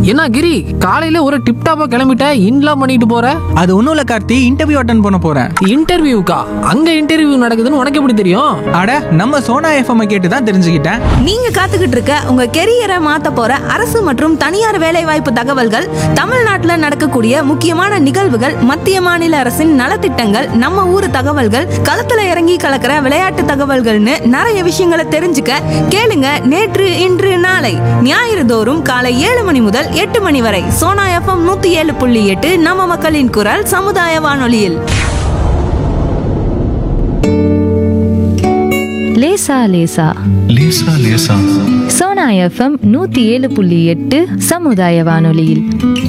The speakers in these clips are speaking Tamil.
என்ன கிரி காலையில ஒரு டிப் டாப்பா கிளம்பிட்ட இன்லாம் பண்ணிட்டு போற அது ஒன்றும் இல்லை கார்த்தி இன்டர்வியூ அட்டன் பண்ண போகிறேன் இன்டர்வியூக்கா அங்க இன்டர்வியூ நடக்குதுன்னு உனக்கு எப்படி தெரியும் அட நம்ம சோனா எஃப்எம் கேட்டு தான் தெரிஞ்சுக்கிட்டேன் நீங்க காத்துக்கிட்டு இருக்க உங்க கெரியரை மாத்த போற அரசு மற்றும் தனியார் வேலைவாய்ப்பு தகவல்கள் தமிழ்நாட்டுல நடக்கக்கூடிய முக்கியமான நிகழ்வுகள் மத்திய மாநில அரசின் நலத்திட்டங்கள் நம்ம ஊர் தகவல்கள் களத்துல இறங்கி கலக்கிற விளையாட்டு தகவல்கள்னு நிறைய விஷயங்களை தெரிஞ்சுக்க கேளுங்க நேற்று இன்று நாளை ஞாயிறு தோறும் காலை ஏழு மணி முதல் எட்டு மணி வரை சோனா எஃப்எம் நூத்தி ஏழு புள்ளி எட்டு நம்ம மக்களின் குரல் சமுதாய வானொலியில் லேசா லேசா லேசா லேசா சோனா எஃப்எம் நூத்தி ஏழு புள்ளி எட்டு சமுதாய வானொலியில்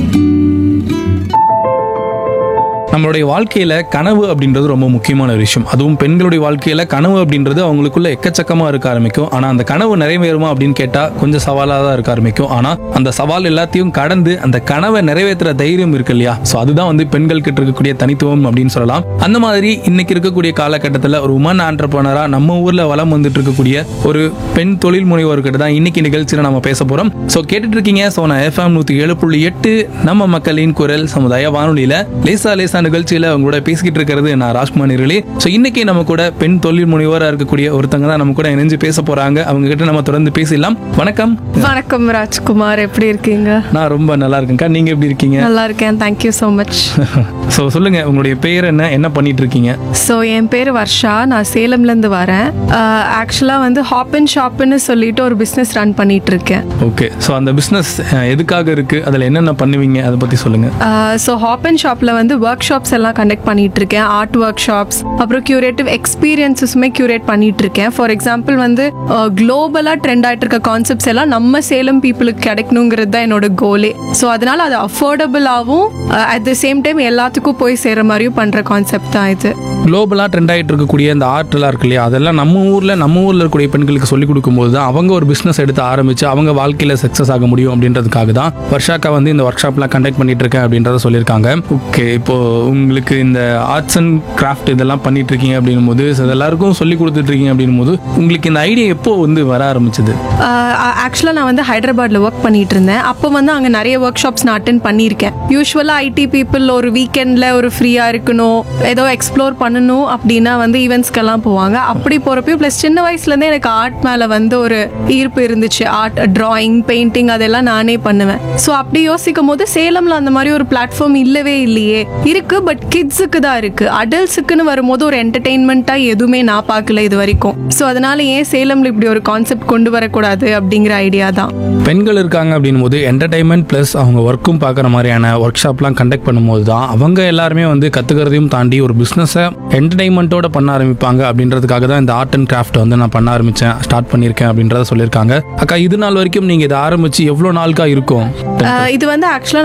நம்மளுடைய வாழ்க்கையில கனவு அப்படின்றது ரொம்ப முக்கியமான ஒரு விஷயம் அதுவும் பெண்களுடைய வாழ்க்கையில கனவு அப்படின்றது அவங்களுக்குள்ள எக்கச்சக்கமா இருக்க ஆரம்பிக்கும் ஆனா அந்த கனவு நிறைவேறுமா அப்படின்னு கேட்டா கொஞ்சம் சவாலா தான் இருக்க ஆரம்பிக்கும் ஆனா அந்த சவால் எல்லாத்தையும் கடந்து அந்த கனவை நிறைவேற்றுற தைரியம் இருக்கு இல்லையா ஸோ அதுதான் வந்து பெண்கள் கிட்ட இருக்கக்கூடிய தனித்துவம் அப்படின்னு சொல்லலாம் அந்த மாதிரி இன்னைக்கு இருக்கக்கூடிய காலகட்டத்தில் ஒரு உமன் ஆண்டர்பனரா நம்ம ஊர்ல வளம் வந்துட்டு இருக்கக்கூடிய ஒரு பெண் தொழில் முனைவோர்கிட்ட தான் இன்னைக்கு நிகழ்ச்சியில நம்ம பேச போறோம் ஸோ கேட்டுட்டு இருக்கீங்க ஸோ நான் எஃப்எம் நூத்தி ஏழு புள்ளி எட்டு நம்ம மக்களின் குரல் சமுதாய வானொலியில லேசா லேசா நிகழ்ச்சியில உங்களோட பேசிக்கிட்டு இருக்கிறது நான் ராஜ்குமார் நிரலி ஸோ இன்னைக்கு நம்ம கூட பெண் தொழில் முனைவோரா இருக்கக்கூடிய ஒருத்தங்க தான் நம்ம கூட இணைஞ்சு பேச போறாங்க அவங்க கிட்ட நம்ம தொடர்ந்து பேசலாம் வணக்கம் வணக்கம் ராஜ்குமார் எப்படி இருக்கீங்க நான் ரொம்ப நல்லா இருக்கேன்க்கா நீங்க எப்படி இருக்கீங்க நல்லா இருக்கேன் தேங்க்யூ ஸோ மச் ஸோ சொல்லுங்க உங்களுடைய பேர் என்ன என்ன பண்ணிட்டு இருக்கீங்க ஸோ என் பேர் வர்ஷா நான் சேலம்லேருந்து வரேன் ஆக்சுவலாக வந்து ஹாப் அண்ட் ஷாப்னு சொல்லிட்டு ஒரு பிஸ்னஸ் ரன் பண்ணிட்டு இருக்கேன் ஓகே ஸோ அந்த பிஸ்னஸ் எதுக்காக இருக்கு அதில் என்னென்ன பண்ணுவீங்க அதை பத்தி சொல்லுங்க ஸோ ஹாப் அண்ட் ஷாப்பில் வந்து ஒர்க் ஷாப்ஸ் எல்லாம் கண்டக்ட் பண்ணிட்டு இருக்கேன் ஆர்ட் ஒர்க் ஷாப்ஸ் அப்புறம் கியூரேட்டிவ் எக்ஸ்பீரியன்ஸஸுமே கியூரேட் பண்ணிட்டு இருக்கேன் ஃபார் எக்ஸாம்பிள் வந்து குளோபலாக ட்ரெண்ட் ஆயிட்டு இருக்க கான்செப்ட்ஸ் எல்லாம் நம்ம சேலம் பீப்புளுக்கு கிடைக்கணுங்கிறது தான் என்னோட கோலே ஸோ அதனால அது அஃபோர்டபுளாகவும் அட் த சேம் டைம் எல்லாத்துக்கும் போய் சேர மாதிரியும் பண்ணுற கான்செப்ட் தான் இது குளோபலாக ட்ரெண்ட் ஆகிட்டு இருக்கக்கூடிய இந்த ஆர்ட்லாம் இருக்கு இல்லையா அதெல்லாம் நம்ம ஊரில் நம்ம ஊரில் இருக்கக்கூடிய பெண்களுக்கு சொல்லிக் கொடுக்கும்போது தான் அவங்க ஒரு பிஸ்னஸ் எடுத்து ஆரம்பித்து அவங்க வாழ்க்கையில் சக்ஸஸ் ஆக முடியும் அப்படின்றதுக்காக தான் வர்ஷாக்கா வந்து இந்த ஒர்க் ஷாப்லாம் கண்டக்ட் பண்ணிட்டு இருக்கேன் அப்படின்றத சொல்லியிருக்காங்க ஓகே இப்போ உங்களுக்கு இந்த ஆர்ட்ஸ் அண்ட் கிராஃப்ட் இதெல்லாம் பண்ணிட்டு இருக்கீங்க அப்படின்னும் போது so இது எல்லாருக்கும் சொல்லி கொடுத்துட்டு இருக்கீங்க அப்படின்னும் போது உங்களுக்கு இந்த ஐடியா எப்போ வந்து வர ஆரம்பிச்சது ஆக்சுவலாக நான் வந்து ஹைதராபாத்தில் ஒர்க் பண்ணிட்டு இருந்தேன் அப்போ வந்து அங்கே நிறைய ஒர்க் ஷாப்ஸ் நான் அட்டன் பண்ணியிருக்கேன் யூஸ்வலாக ஐடி பீப்புள் ஒரு வீக்கெண்டில் ஒரு ஃப்ரீயாக இருக்கணும் ஏதோ எக்ஸ்ப்ளோர் பண்ணணும் அப்படின்னா வந்து ஈவெண்ட்ஸ்க்கெல்லாம் போவாங்க அப்படி போகிறப்பயும் ப்ளஸ் சின்ன வயசுலேருந்தே எனக்கு ஆர்ட் மேலே வந்து ஒரு ஈர்ப்பு இருந்துச்சு ஆர்ட் டிராயிங் பெயிண்டிங் அதெல்லாம் நானே பண்ணுவேன் ஸோ அப்படி யோசிக்கும் போது சேலமில் அந்த மாதிரி ஒரு பிளாட்ஃபார்ம் இல்லவே இல்லையே இருக்கு பட் கிட்ஸுக்கு தான் இருக்கு அடல்ட்ஸுக்குன்னு வரும்போது ஒரு என்டர்டெயின்மெண்ட்டாக எதுவுமே நான் பார்க்கல இது வரைக்கும் ஸோ அதனால ஏன் சேலமில் இப்படி ஒரு கான்செப்ட் கொண்டு வரக்கூடாது அப்படிங்கிற ஐடியா தான் பெண்கள் இருக்காங்க அப்படின்னும் போது என்டர்டைன்மெண்ட் ப்ளஸ் அவங்க ஒர்க்கும் பார்க்குற மாதிரியான ஒர்க் ஷாப்லாம் கண்டக்ட் பண்ணும்போது தான் அவங்க எல்லாருமே வந்து கற்றுக்கிறதையும் தாண்டி ஒரு பிஸ்னஸை என்டர்டைன்மெண்ட்டோட பண்ண ஆரம்பிப்பாங்க அப்படின்றதுக்காக தான் இந்த ஆர்ட் அண்ட் கிராஃப்ட் வந்து நான் பண்ண ஆரம்பித்தேன் ஸ்டார்ட் பண்ணியிருக்கேன் அப்படின்றத சொல்லியிருக்காங்க அக்கா இது நாள் வரைக்கும் நீங்கள் இதை ஆரம்பித்து எவ்வளோ நாளுக்கா இருக்கும் அஹ் இது வந்து ஆக்சுவலாக